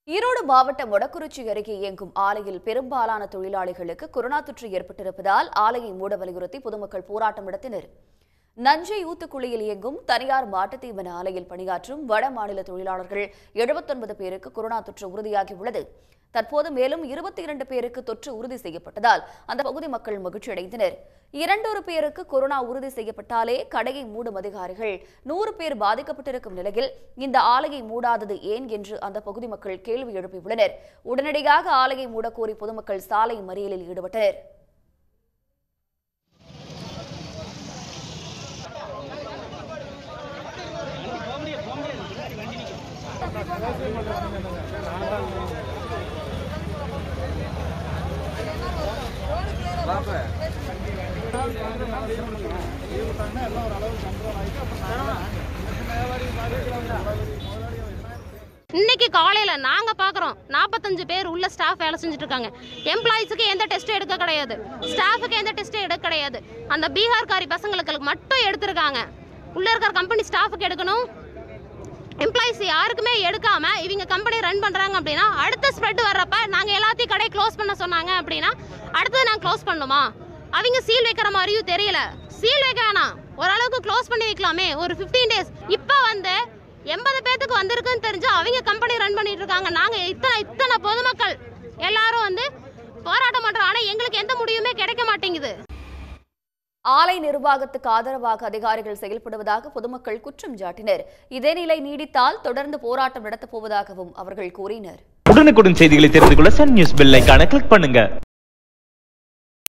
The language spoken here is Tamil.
ஈரோடு மாவட்டம் மொடக்குறிச்சி அருகே இயங்கும் ஆலையில் பெரும்பாலான தொழிலாளிகளுக்கு கொரோனா தொற்று ஏற்பட்டிருப்பதால் ஆலையை மூட வலியுறுத்தி பொதுமக்கள் போராட்டம் நடத்தினர் நஞ்சை ஊத்துக்குழியில் இயங்கும் தனியார் மாட்டுத்தீவன ஆலையில் பணியாற்றும் வட மாநில தொழிலாளர்கள் 79 பேருக்கு கொரோனா தொற்று உறுதியாகியுள்ளது தற்போது மேலும் இருபத்தி இரண்டு பேருக்கு தொற்று உறுதி செய்யப்பட்டதால் அந்த பகுதி மக்கள் மகிழ்ச்சியடைந்தனர் இரண்டொரு பேருக்கு கொரோனா உறுதி செய்யப்பட்டாலே கடையை மூடும் அதிகாரிகள் நூறு பேர் பாதிக்கப்பட்டிருக்கும் நிலையில் இந்த ஆலையை மூடாதது ஏன் என்று அந்த பகுதி மக்கள் கேள்வி எழுப்பியுள்ளனர் உடனடியாக ஆலையை மூடக்கோரி பொதுமக்கள் சாலை மறியலில் ஈடுபட்டனர் இன்னைக்கு காலையில நாங்க பாக்குறோம் நாற்பத்தஞ்சு பேர் உள்ள ஸ்டாஃப் வேலை செஞ்சுட்டு இருக்காங்க எம்ப்ளாயிஸுக்கு எந்த டெஸ்ட்டும் எடுக்க கிடையாது ஸ்டாஃபுக்கு எந்த டெஸ்ட்டும் எடுக்க கிடையாது அந்த பீகார்காரி பசங்களுக்கு மட்டும் எடுத்திருக்காங்க உள்ள இருக்கிற கம்பெனி ஸ்டாஃபுக்கு எடுக்கணும் எம்ப்ளாயிஸ் யாருக்குமே எடுக்காம இவங்க கம்பெனி ரன் பண்றாங்க அப்படின்னா அடுத்த ஸ்ப்ரெட் வர்றப்ப நாங்க எல்லாத்தையும் கடையை க்ளோஸ் பண்ண சொன்னாங்க அப்படின்னா அடுத்தது நாங்க க்ளோஸ் பண்ணுமா அவங்க சீல் வைக்கிற மாதிரியும் தெரியல சீல் வைக்க வேணாம் ஓரளவுக்கு க்ளோஸ் பண்ணி வைக்கலாமே ஒரு 15 டேஸ் இப்போ வந்து எண்பது பேத்துக்கு வந்திருக்குன்னு தெரிஞ்சு அவங்க கம்பெனி ரன் பண்ணிட்டு இருக்காங்க நாங்க இத்தனை இத்தனை பொதுமக்கள் எல்லாரும் வந்து போராட்டம் பண்றோம் ஆனா எங்களுக்கு எந்த முடிவுமே கிடைக்க மாட்டேங்குது ஆலை நிர்வாகத்துக்கு ஆதரவாக அதிகாரிகள் செயல்படுவதாக பொதுமக்கள் குற்றம் சாட்டினர் இதே நிலை நீடித்தால் தொடர்ந்து போராட்டம் நடத்தப் போவதாகவும் அவர்கள் கூறினர் உடனுக்குடன் செய்திகளை தெரிந்து கொள்ள சன் நியூஸ் பெல் ஐகானை கிளிக் பண்ணுங்க